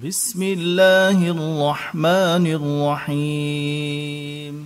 بسم الله الرحمن الرحيم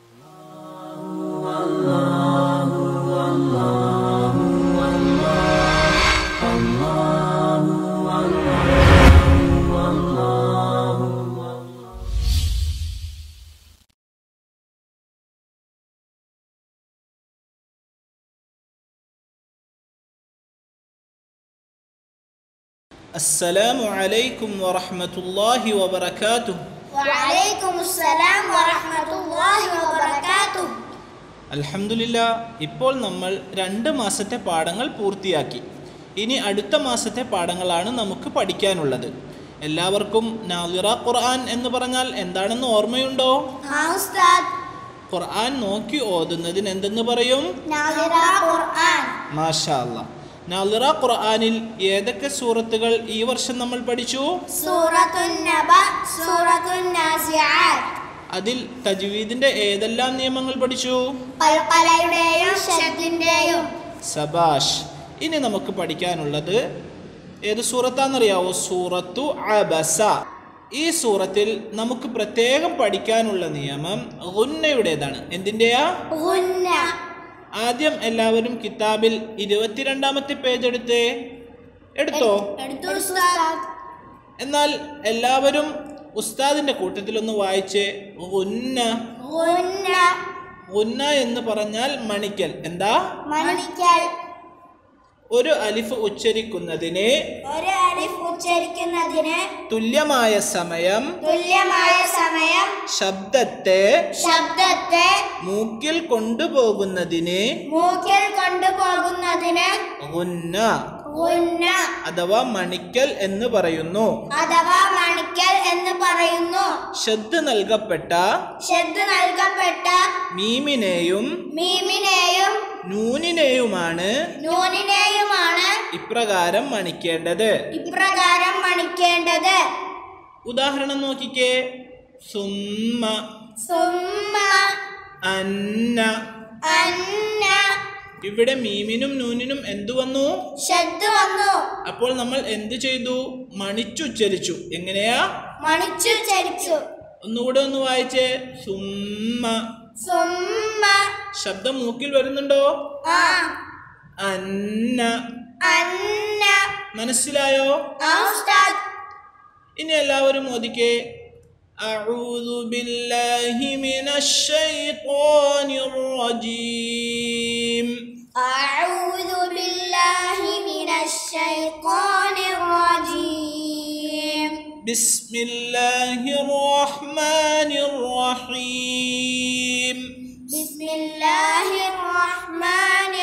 السلام عليكم ورحمة الله وبركاته وعليكم السلام ورحمة الله وبركاته അൽഹംദുലില്ല ഇപ്പോൾ നമ്മൾ രണ്ട് മാസത്തെ പാഠങ്ങൾ പൂർത്തിയാക്കി ഇനി അടുത്ത മാസത്തെ പാഠങ്ങളാണ് നമുക്ക് പഠിക്കാനുള്ളത് എല്ലാവർക്കും നാദിറ ഖുർആൻ എന്ന് പറഞ്ഞാൽ എന്താണെന്ന് ഓർമ്മയുണ്ടോ ها أستاذ ഖുർആൻ നോക്കി ഓതുന്നതിന് എന്തെന്ന് പറയും ناظرة قرآن മാഷാ അല്ലാ നാദിറ ഖുർആനിൽ ഏതൊക്കെ സൂറത്തുകൾ ഈ വർഷം നമ്മൾ പഠിച്ചു سورة النبأ سورة النازعات അതിൽ തജ്വീദിന്റെ ഏതെല്ലാം നിയമങ്ങൾ പഠിച്ചു കൽക്കലയുടെയും ഷദ്ദിന്റെയും സബാഷ് ഇനി നമുക്ക് പഠിക്കാനുള്ളത് ഏത് സൂറത്താണെന്നറിയാവോ സൂറത്തു അബസ ഈ സൂറത്തിൽ നമുക്ക് പ്രത്യേകം പഠിക്കാനുള്ള നിയമം ഗുന്നയുടേതാണ് എന്തിൻ്റെയാ ഗുന്ന ആദ്യം എല്ലാവരും കിതാബിൽ ഇരുപത്തിരണ്ടാമത്തെ പേജ് എടുത്തേ എടുത്തോ എടുത്തു ഉസ്താദ് എന്നാൽ എല്ലാവരും ഉസ്താദിന്റെ കൂട്ടത്തിൽ ഒന്ന് വായിച്ചേ ഗുന്ന ഗുന്ന ഗുന്ന എന്ന് പറഞ്ഞാൽ മണിക്കൽ എന്താ മണിക്കൽ ഒരു അലിഫ് ഉച്ചരിക്കുന്നതിന് ഒരു അലിഫ് ഉച്ചരിക്കുന്നതിന് തുല്യമായ സമയം തുല്യമായ സമയം ശബ്ദത്തെ ശബ്ദത്തെ മൂക്കിൽ കൊണ്ടുപോകുന്നതിന് മൂക്കിൽ കൊണ്ടുപോകുന്നതിന് ഗുന്ന ഗുന്ന അഥവാ മണിക്കൽ എന്ന് പറയുന്നു അഥവാ മണിക്കൽ എന്ന് പറയുന്നു ശ്രദ്ധ നൽകപ്പെട്ട ശ്രദ്ധ നൽകപ്പെട്ട മീമിനെയും മീമിനെയും നൂനിനെയുമാണ് നൂനിനെയുമാണ് ഇപ്രകാരം മണിക്കേണ്ടത് ഇപ്രകാരം മണിക്കേണ്ടത് ഉദാഹരണം നോക്കിക്കേ സുമ്മ സുമ്മ അന്ന അന്ന ഇവിടെ മീമിനും നൂനിനും എന്തു വന്നു ശ്രദ്ധ വന്നു അപ്പോൾ നമ്മൾ എന്ത് ചെയ്തു മണിച്ചുച്ചരിച്ചു എങ്ങനെയാ മണിച്ചു ചരിച്ചു ഒന്നുകൂടെ ഒന്ന് വായിച്ചേ സുമ്മ സുമ്മ ശബ്ദം മൂക്കിൽ വരുന്നുണ്ടോ ആ അന്ന അന്ന മനസ്സിലായോ ആ ഉസ്താദ് ഇനി എല്ലാവരും ഓദിക്കേ أعوذ بالله من الشيطان الرجيم أعوذ بالله من الشيطان الرجيم بسم الله الرحمن الرحيم بسم الله الرحمن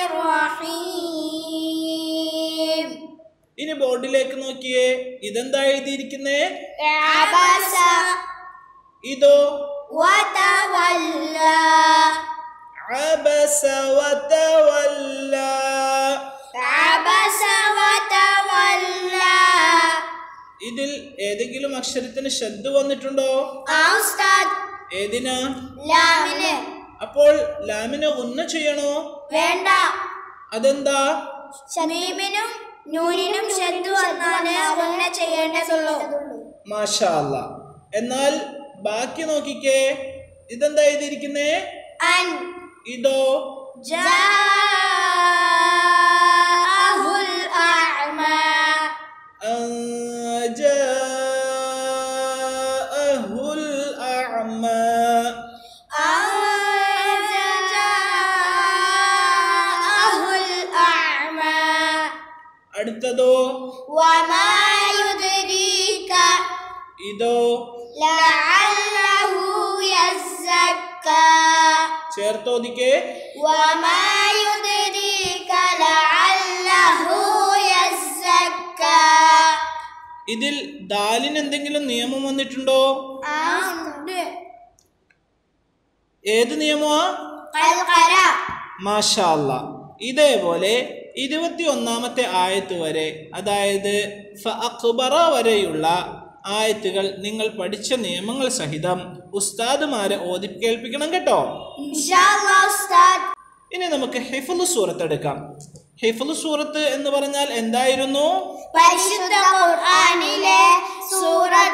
الرحيم ഇനി ബോർഡിലേക്ക് നോക്കിയേ ഇതെന്താ എഴുതിയിരിക്കുന്നേ عبس ഇതോ وتولى عبس وتولى عبس وتولى ഇതിൽ ഏതെങ്കിലും അക്ഷരത്തിന് ശ്രദ്ധ വന്നിട്ടുണ്ടോ ആ ഉസ്താദ് ഏതിനാ ലാമിന് അപ്പോൾ ലാമിനെ ഒന്ന് ചെയ്യണോ വേണ്ട അതെന്താ ഷമീമിനും നൂനിനും ശ്രദ്ധ വന്നാലേ ഒന്ന് ചെയ്യേണ്ടതുള്ളൂ മാഷാ അല്ല എന്നാൽ ബാക്കി നോക്കിക്കേ ഇതെന്താ എഴുതിയിരിക്കുന്നേ അൻ ഇതോ جاءه الأعمى أن جاءه الأعمى أن جاءه الأعمى അടുത്തതോ وما يدريك ഇതോ لعله يزكى ചേർത്തോദിക്കേ وما يدريك لعله يزكى ഇതിൽ ദാലിന് എന്തെങ്കിലും നിയമം വന്നിട്ടുണ്ടോ ഏത് നിയമമാ قلقلة മാഷാ അല്ല ഇതേപോലെ ഇരുപത്തി ഒന്നാമത്തെ ആയത്ത് വരെ അതായത് ഫ അക്ബറ വരെയുള്ള ആയത്തുകൾ നിങ്ങൾ പഠിച്ച നിയമങ്ങൾ സഹിതം ഉസ്താദുമാരെ ഓതി കേൾപ്പിക്കണം കേട്ടോ إن شاء الله أستاذ ഇനി നമുക്ക് ഹിഫുൽ സൂറത്ത് എടുക്കാം ഹിഫുൽ സൂറത്ത് എന്ന് പറഞ്ഞാൽ എന്തായിരുന്നു പരിശുദ്ധ ഖുർആനിലെ സൂറ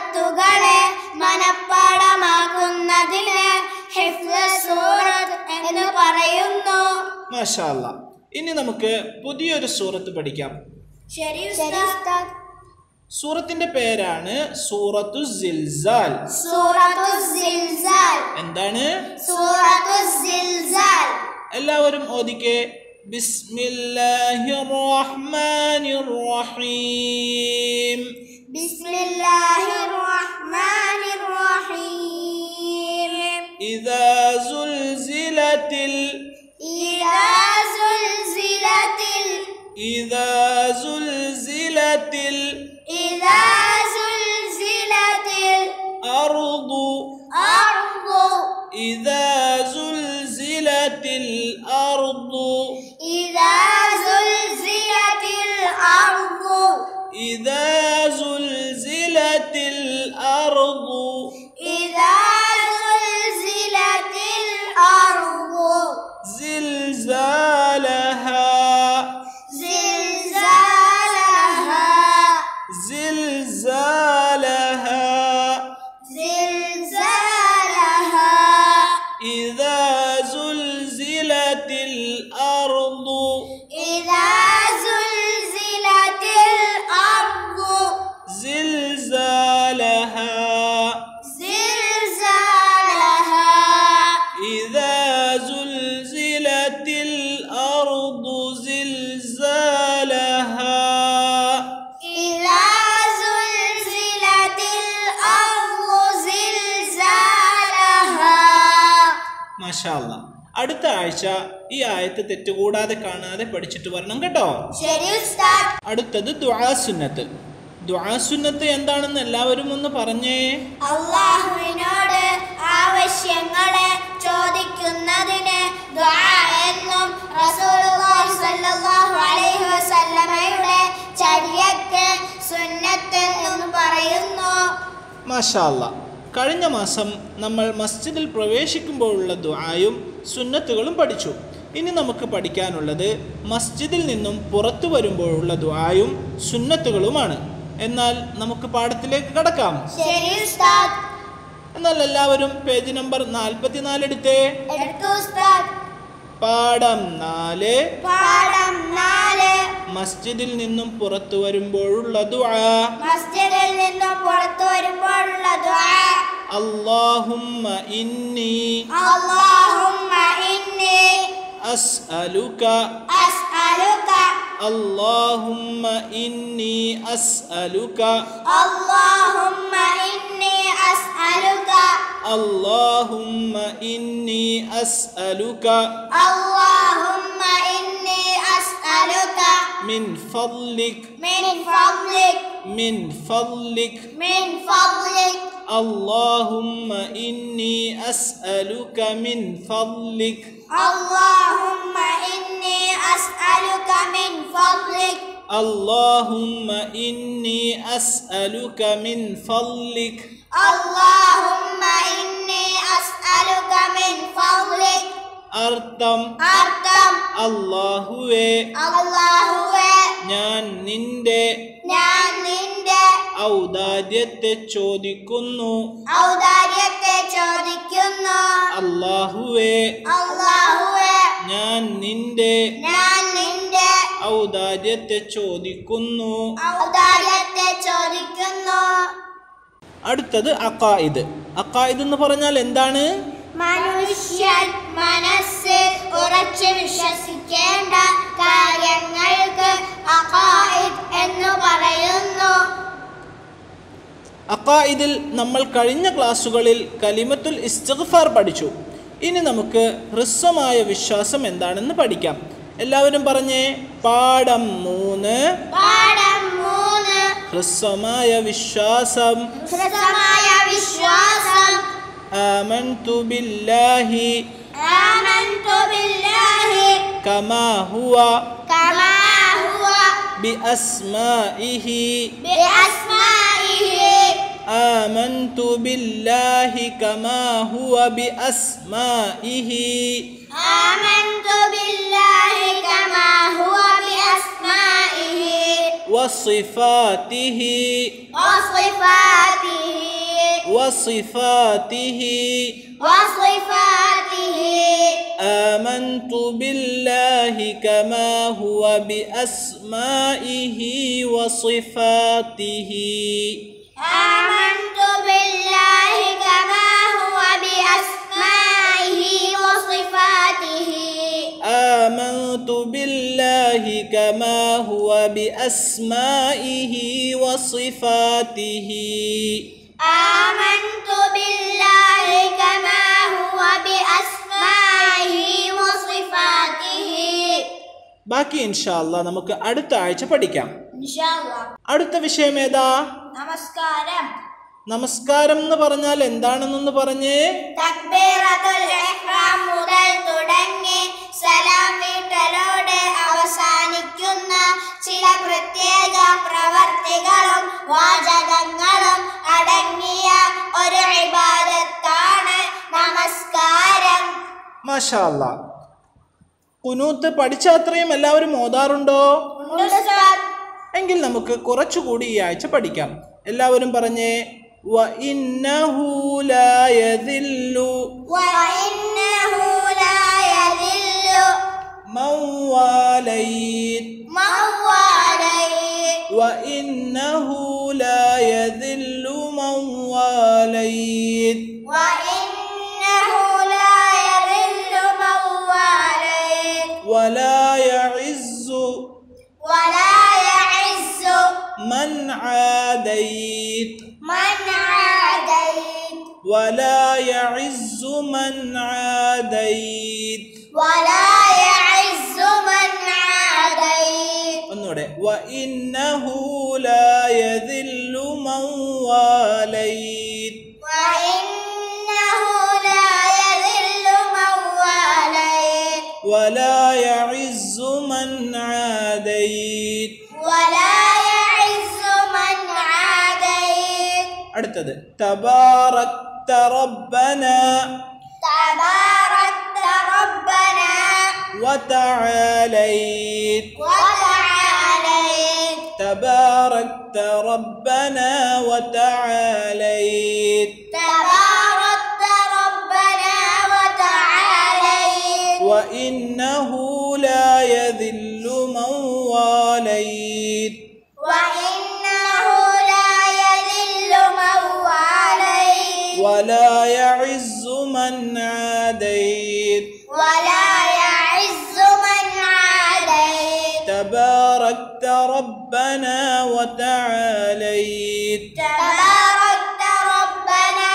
മാഷാ അല്ലാ ഇനി നമുക്ക് പുതിയൊരു സൂറത്ത് പഠിക്കാം ശരി ഉസ്താദ് സൂറത്തിന്റെ പേരാണ് സൂറത്തു സിൽസാൽ സൂറത്തു സിൽസാൽ എന്താണ് സൂറത്തു സിൽസാൽ എല്ലാവരും ഓദിക്കെ ബിസ്മില്ലാഹിർ റഹ്മാനിർ റഹീം ബിസ്മില്ലാഹിർ റഹ്മാനിർ റഹീം إذا زلزلت ال... ഇദാ സുൽസിലത്തിൽ إذا زلزلت ഇദാ സുൽസിലത്തിൽ الأرض അർദു إذا زلزلت الأرض ഇദാ സുൽസിലത്തിൽ അർദു إذا زلزلت الأرض إذا زلزلت الأرض زلزالها زلزالها زلزالها زلزالها إذا زلزلت الأرض إذا زلزلت الأرض زلزالها زلزالها إذا زلزلت الأرض زلزالها إذا زلزلت الأرض زلزالها മാഷാല്ല അടുത്ത ആഴ്ച ഈ ആയത്ത് തെറ്റുകൂടാതെ കാണാതെ പഠിച്ചിട്ട് വരണം കേട്ടോ ശരി ഉസ്താദ് അടുത്തത് ദുആസുന്നത്ത് ദുആസുന്നത്ത് എന്താണെന്ന് എല്ലാവരും ഒന്ന് പറഞ്ഞേ അള്ളാഹുവിനോട് ആവശ്യങ്ങളെ ചോദിക്കുന്നതിന് ദുആ എന്നും റസൂലുള്ളാഹി സ്വല്ലല്ലാഹു അലൈഹി വസല്ലമയുടെ ചര്യക്ക് സുന്നത്ത് എന്ന് പറയുന്നു മാഷാല്ല കഴിഞ്ഞ മാസം നമ്മൾ മസ്ജിദിൽ പ്രവേശിക്കുമ്പോഴുള്ള ദുആയും സുന്നത്തുകളും പഠിച്ചു ഇനി നമുക്ക് പഠിക്കാനുള്ളത് മസ്ജിദിൽ നിന്നും പുറത്തു വരുമ്പോഴുള്ള ദുആയും സുന്നത്തുകളുമാണ് എന്നാൽ നമുക്ക് പാഠത്തിലേക്ക് കടക്കാം ശരി ഉസ്താദ് എന്നാൽ എല്ലാവരും പേജ് നമ്പർ നാൽപ്പത്തിനാല് എടുത്തേ എടുത്തു ഉസ്താദ് പാഠം നാല് പാഠം നാല് മസ്ജിദിൽ നിന്നും പുറത്തു വരുമ്പോഴുള്ള ദുആ മസ്ജിദിൽ നിന്നും പുറത്തു വരുമ്പോഴുള്ള ദുആ അല്ലാഹുമ്മ ഇന്നി അല്ലാഹുമ്മ ഇന്നി അസ്അലുക അസ്അലുക اللهم إني أسألك اللهم إني أسألك اللهم إني أسألك اللهم إني أسألك من فضلك من فضلك من فضلك من فضلك اللهم إني أسألك من فضلك اللهم إني أسألك من فضلك اللهم إني أسألك من فضلك اللهم إني أسألك من فضلك അർത്ഥം അർത്ഥം അള്ളാഹുവേ അള്ളാഹുവേ ഞാൻ നിന്റെ ഞാൻ നിന്റെ ഔദാര്യത്തെ ചോദിക്കുന്നു ഔദാര്യത്തെ ചോദിക്കുന്നു അള്ളാഹുവേ അള്ളാഹുവേ ഞാൻ നിന്റെ ഞാൻ നിന്റെ ഔദാര്യത്തെ ചോദിക്കുന്നു ഔദാര്യത്തെ ചോദിക്കുന്നു അടുത്തത് അക്കായിദ് അക്കായിദ് എന്ന് പറഞ്ഞാൽ എന്താണ് മനുഷ്യൻ മനസ്സിൽ ഉറച്ചു വിശ്വസിക്കേണ്ട കാര്യങ്ങൾക്ക് അഖായിദ് എന്ന് പറയുന്നു അക്കായിദിൽ നമ്മൾ കഴിഞ്ഞ ക്ലാസ്സുകളിൽ കലിമത്തുൽ ഇസ്തിഗ്ഫാർ പഠിച്ചു ഇനി നമുക്ക് ഹ്രസ്വമായ വിശ്വാസം എന്താണെന്ന് പഠിക്കാം എല്ലാവരും പറഞ്ഞേ പാഠം മൂന്ന് പാഠം മൂന്ന് ഹ്രസ്വമായ വിശ്വാസം ഹൃദമായ വിശ്വാസം ആമൻതു ബില്ലാഹി ആമൻതു ബില്ലാഹി കമാ ഹുവ കമാ ഹുവ ബിഅസ്മാഇഹി ബിഅസ്മാഇഹി آمنت بالله كما هو بأسمائه آمنت بالله كما هو بأسمائه وصفاته وصفاته وصفاته وصفاته آمنت بالله كما هو بأسمائه وصفاته آمنت بالله كما هو بأسمائه وصفاته آمنت بالله كما هو بأسمائه وصفاته آمنت بالله كما هو بأسمائه وصفاته ബാക്കി ഇൻഷാല്ല നമുക്ക് അടുത്ത ആഴ്ച പഠിക്കാം إن شاء الله അടുത്ത വിഷയം ഏതാ നമസ്കാരം നമസ്കാരം എന്ന് പറഞ്ഞാൽ എന്താണെന്നൊന്ന് പറഞ്ഞേ തക്ബീറത്തുൽ ഇഹ്റാം മുതൽ തുടങ്ങി സലാം വീട്ടലോട് അവസാനിക്കുന്ന ചില പ്രത്യേക പ്രവർത്തികളും വാചകങ്ങളും അടങ്ങിയ ഒരു ഇബാദത്താണ് നമസ്കാരം മാഷാല്ല കുനൂത്ത് പഠിച്ച അത്രയും എല്ലാവരും ഓതാറുണ്ടോ ഉണ്ട് ഉസ്താദ്. എങ്കിൽ നമുക്ക് കുറച്ചുകൂടി ഈ ആഴ്ച പഠിക്കാം എല്ലാവരും പറഞ്ഞേ വ ഇന്നഹു ലാ യദില്ലു وإنه لا يذل മൻ വാലൈത് من واليت വ ഇന്നഹു ലാ യദില്ലു മൻ വാലൈത് وإنه لا يذل من واليت ولا يعز ولا يعز من عاديت من عاديت ولا يعز من عاديت ولا يعز من عاديت ഒന്നുകൂടെ وإنه لا يذل من واليت وإنه لا يذل من واليت ولا يعز من عاديت ولا يعز من عاديت അടുത്തത് تباركت ربنا تباركت ربنا وتعاليت وتعاليت تباركت ربنا وتعاليت تباركت ربنا وتعاليت وإنه لا يذل من واليت وإنه لا يذل من واليت ولا يعز من عاديت ولا يعز من عاديت تباركت ربنا وتعاليت تباركت ربنا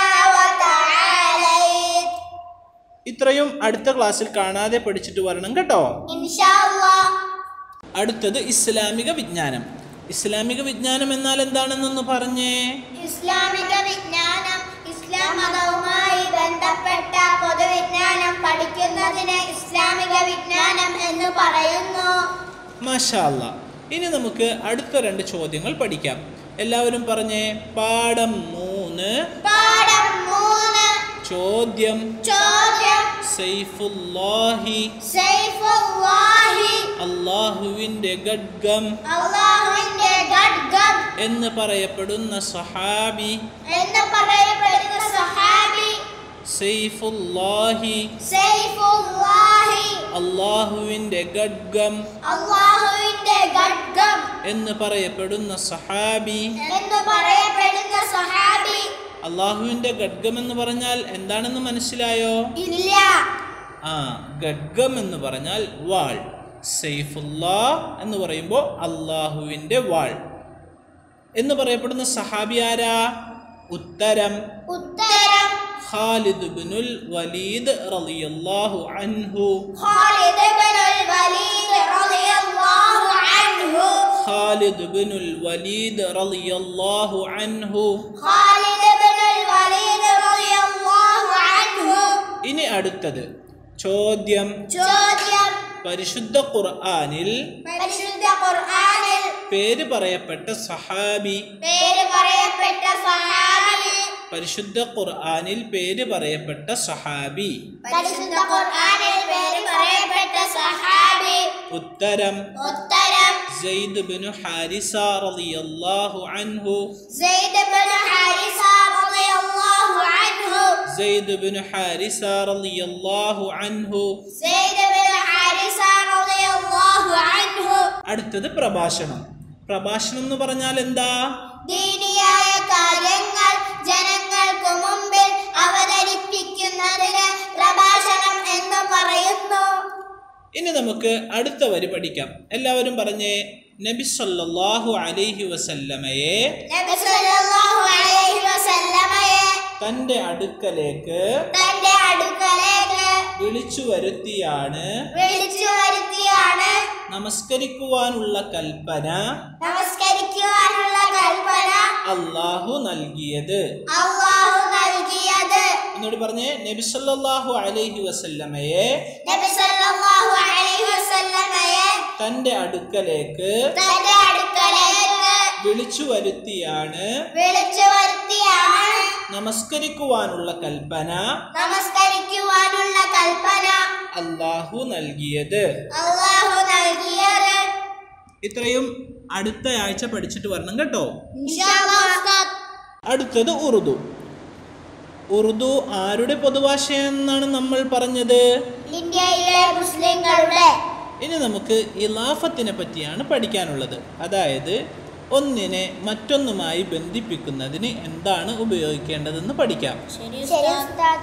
وتعاليت ഇത്രയും അടുത്ത ക്ലാസ്സിൽ കാണാതെ പഠിച്ചിട്ട് വരണം കേട്ടോ إن شاء الله അടുത്തത് ഇസ്ലാമിക വിജ്ഞാനം ഇസ്ലാമിക വിജ്ഞാനം എന്നാൽ എന്താണെന്നൊന്ന് പറഞ്ഞേ ഇസ്ലാമിക വിജ്ഞാനം ഇസ്ലാം മതവുമായി ബന്ധപ്പെട്ട പൊതുവിജ്ഞാനം പഠിക്കുന്നതിന് ഇസ്ലാമിക വിജ്ഞാനം എന്ന് പറയുന്നു മാഷാല്ല ഇനി നമുക്ക് അടുത്ത രണ്ട് ചോദ്യങ്ങൾ പഠിക്കാം എല്ലാവരും പറഞ്ഞേ പാഠം മൂന്ന് പാഠം മൂന്ന് ചോദ്യം ചോദ്യം സൈഫുല്ലാഹി സൈഫുല്ലാഹി അള്ളാഹുവിൻ്റെ ഗഡ്ഗം അള്ളാഹുവിന്റെ ഖഡ്ഗം എന്ന് പറയപ്പെടുന്ന സഹാബി എന്ന് പറയപ്പെടുന്ന സഹാബി സൈഫുല്ലാഹി സൈഫുല്ലാഹി അള്ളാഹുവിൻ്റെ ഗഡ്ഗം അള്ളാഹുവിന്റെ ഖഡ്ഗം എന്ന് പറയപ്പെടുന്ന സഹാബി എന്ന് പറയപ്പെടുന്ന സഹാബി അള്ളാഹുവിൻ്റെ ഗഡ്ഗം എന്ന് പറഞ്ഞാൽ എന്താണെന്ന് മനസ്സിലായോ ഇല്ല ആ ഗഡ്ഗം എന്ന് പറഞ്ഞാൽ വാൾ സൈഫുല്ലാ എന്ന് പറയുമ്പോൾ അള്ളാഹുവിൻ്റെ വാൾ എന്ന് പറയപ്പെടുന്ന സഹാബി ആരാ ഉത്തരം ഉത്തരം ഖാലിദ് ബിനുൽ വലീദ് റളിയല്ലാഹു അൻഹു ഖാലിദ് ഇബ്നുൽ വലീദ് റളിയല്ലാഹു അൻഹു ഖാലിദ് ബിനുൽ വലീദ് റളിയല്ലാഹു അൻഹു ഖാലിദ് ഇബ്നുൽ വലീദ് റളിയല്ലാഹു അൻഹു ഇനി അടുത്തത് ചോദ്യം ചോദ്യം പരിശുദ്ധ ഖുർആനിൽ പരിശുദ്ധ ഖുർആനിൽ പേര് പറയപ്പെട്ട സഹാബി പേര് പറയപ്പെട്ട സഹാബി പരിശുദ്ധ ഖുർആനിൽ പേര് പറയപ്പെട്ട സഹാബി പരിശുദ്ധ ഖുർആനിൽ പേര് പറയപ്പെട്ട സഹാബി ഉത്തരം ഉത്തരം സെയ്ദ് ബിനു ഹാരിസ റളിയല്ലാഹു അൻഹു സെയ്ദ് ഇബ്നു ഹാരിസ റളിയല്ലാഹു സെയ്ദ് ബിൻ ഹാരിസ റളിയല്ലാഹു അൻഹു സെയ്ദ് ബിൻ ഹാരിസ റളിയല്ലാഹു അൻഹു അടുത്തത് പ്രഭാഷണം പ്രഭാഷണം എന്ന് പറഞ്ഞാൽ എന്താ ദീനിയായ കാര്യങ്ങൾ ജനങ്ങൾക്ക് മുമ്പിൽ അവതരിപ്പിക്കുന്നതിന് പ്രഭാഷണം എന്ന് പറയുന്നു ഇനി നമുക്ക് അടുത്ത വരി പഠിക്കാം എല്ലാവരും പറഞ്ഞേ നബി സല്ലല്ലാഹു അലൈഹി വസല്ലമയെ നബി സല്ലല്ലാഹു അലൈഹി വസല്ലമയെ തൻ്റെ അടുക്കലേക്ക് തന്റെ അടുക്കലേക്ക് വിളിച്ചു വരുത്തിയാണ് വിളിച്ചു വരുത്തിയാണ് നമസ്കരിക്കുവാനുള്ള കൽപ്പന നമസ്കരിക്കുവാനുള്ള കൽപ്പന അള്ളാഹു നൽകിയത് അള്ളാഹു നൽകിയത് എന്നോട് പറഞ്ഞേ നബി സല്ലല്ലാഹു അലൈഹി വസല്ലമയെ നബി സല്ലല്ലാഹു അലൈഹി വസല്ലമയെ തൻ്റെ അടുക്കലേക്ക് തന്റെ അടുക്കലേക്ക് വിളിച്ചു വരുത്തിയാണ് വിളിച്ചു വരുത്തിയാണ് നമസ്കരിക്കുവാനുള്ള കൽപ്പന നമസ്കരിക്കുവാനുള്ള കൽപ്പന അള്ളാഹു നൽകിയത് അള്ളാഹു നൽകിയത് ഇത്രയും അടുത്ത ആഴ്ച പഠിച്ചിട്ട് വരണം കേട്ടോ ഇൻഷാ അല്ലാഹ് ഉസ്താദ്. അടുത്തത് ഉറുദു ഉറുദു ആരുടെ പൊതുഭാഷയെന്നാണ് നമ്മൾ പറഞ്ഞത് ഇന്ത്യയിലെ മുസ്ലിങ്ങളുടെ ഇനി നമുക്ക് ഇലാഫത്തിനെ പറ്റിയാണ് പഠിക്കാനുള്ളത് അതായത് ഒന്നിനെ മറ്റൊന്നുമായി ബന്ധിപ്പിക്കുന്നതിന് എന്താണ് ഉപയോഗിക്കേണ്ടതെന്ന് പഠിക്കാം ശരി ഉസ്താദ്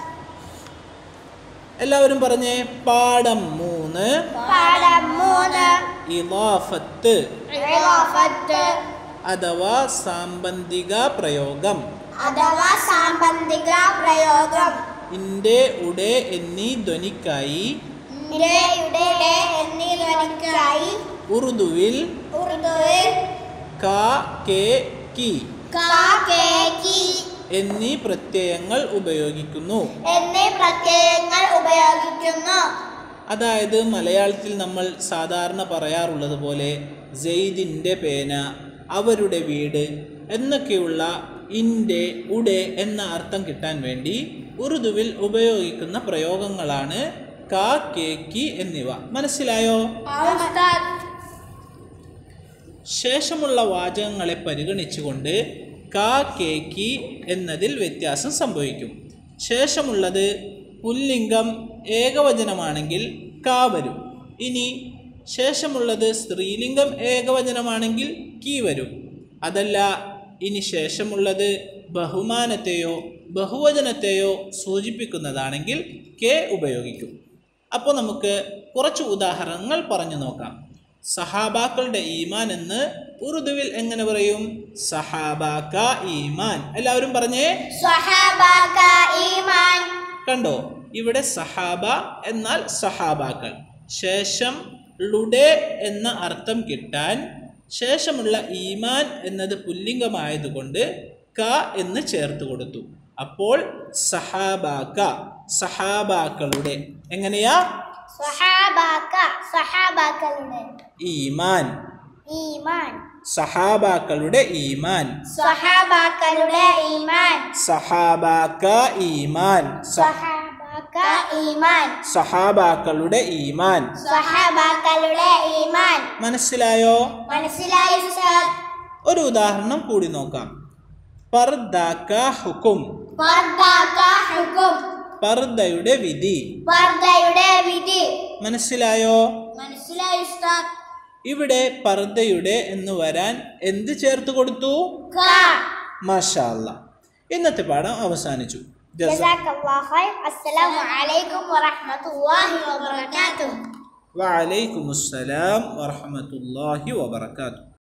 എല്ലാവരും പറഞ്ഞേ പാഠം മൂന്ന് പാഠം മൂന്ന് ഇലാഫത്ത് ഇളാഫത്ത് അഥവാ സാമ്പത്തിക പ്രയോഗം അഥവാ സാമ്പത്തിക പ്രയോഗം ഇന്റെ ഉടെ എന്നീ ധ്വനിക്കായി ഇന്ത്യയുടെ എന്നീ ധ്വനിക്കായി ഉറുദുവിൽ ഉറുദുവിൽ ക കെ കി കാ കേ കി എന്നീ പ്രത്യയങ്ങൾ ഉപയോഗിക്കുന്നു എന്നീ പ്രത്യയങ്ങൾ ഉപയോഗിക്കുന്നു അതായത് മലയാളത്തിൽ നമ്മൾ സാധാരണ പറയാറുള്ളത് പോലെ ജെയ്ദിൻ്റെ പേന അവരുടെ വീട് എന്നൊക്കെയുള്ള ഇൻ്റെ ഉടെ എന്ന അർത്ഥം കിട്ടാൻ വേണ്ടി ഉറുദുവിൽ ഉപയോഗിക്കുന്ന പ്രയോഗങ്ങളാണ് ക കെ കി എന്നിവ മനസ്സിലായോ ഉസ്താദ് ശേഷമുള്ള വാചകങ്ങളെ പരിഗണിച്ചുകൊണ്ട് ക കെ കി എന്നതിൽ വ്യത്യാസം സംഭവിക്കും ശേഷമുള്ളത് പുല്ലിംഗം ഏകവചനമാണെങ്കിൽ ക വരും ഇനി ശേഷമുള്ളത് സ്ത്രീലിംഗം ഏകവചനമാണെങ്കിൽ കി വരും അതല്ല ഇനി ശേഷമുള്ളത് ബഹുമാനത്തെയോ ബഹുവചനത്തെയോ സൂചിപ്പിക്കുന്നതാണെങ്കിൽ കെ ഉപയോഗിക്കും അപ്പോൾ നമുക്ക് കുറച്ച് ഉദാഹരണങ്ങൾ പറഞ്ഞു നോക്കാം സഹാബാക്കളുടെ ഈമാൻ എന്ന് ഉറുദുവിൽ എങ്ങനെ പറയും സഹാബാക്ക ഈമാൻ എല്ലാവരും പറഞ്ഞേ സ്വഹാബാക ഈമാൻ കണ്ടോ ഇവിടെ സഹാബ എന്നാൽ സഹാബാക്കൾ ശേഷം ലുഡെ എന്ന അർത്ഥം കിട്ടാൻ ശേഷമുള്ള ഈമാൻ എന്നത് പുല്ലിംഗമായതുകൊണ്ട് ക എന്ന് ചേർത്ത് കൊടുത്തു അപ്പോൾ സഹാബാക്ക സഹാബാക്കളുടെ എങ്ങനെയാ സ്വഹാബാക സ്വഹാബാക്കളുടെ ഈമാൻ ഈമാൻ സഹാബാക്കളുടെ ഈമാൻ സ്വഹാബാക്കളുടെ ഈമാൻ സഹാബാക്ക ഈമാൻ സ- സ്വഹാബാക ഈമാൻ സഹാബാക്കളുടെ ഈമാൻ സ്വഹാബാക്കളുടെ ഈമാൻ മനസ്സിലായോ മനസ്സിലായി ഉസ്താദ് ഒരു ഉദാഹരണം കൂടി നോക്കാം പർദാക്ക ഹുക്കും പർദാക ഹുക്കും പർദയുടെ വിധി പർദയുടെ വിധി മനസ്സിലായോ മനസ്സിലായി ഉസ്താദ് ഇവിടെ പർദയുടെ എന്ന് വരാൻ എന്ത് ചേർത്ത് കൊടുത്തു ക മാഷാല്ല ഇന്നത്തെ പാഠം അവസാനിച്ചു ജസ ജസാക്കല്ലാഹു ഖൈർ അസ്സലാമു അലൈക്കും വറഹ്മത്തുള്ളാഹി വബറകാതുഹു വഅലൈക്കുമുസ്സലാം വറഹമത്തുല്ലാഹി വബർക്കാത്തു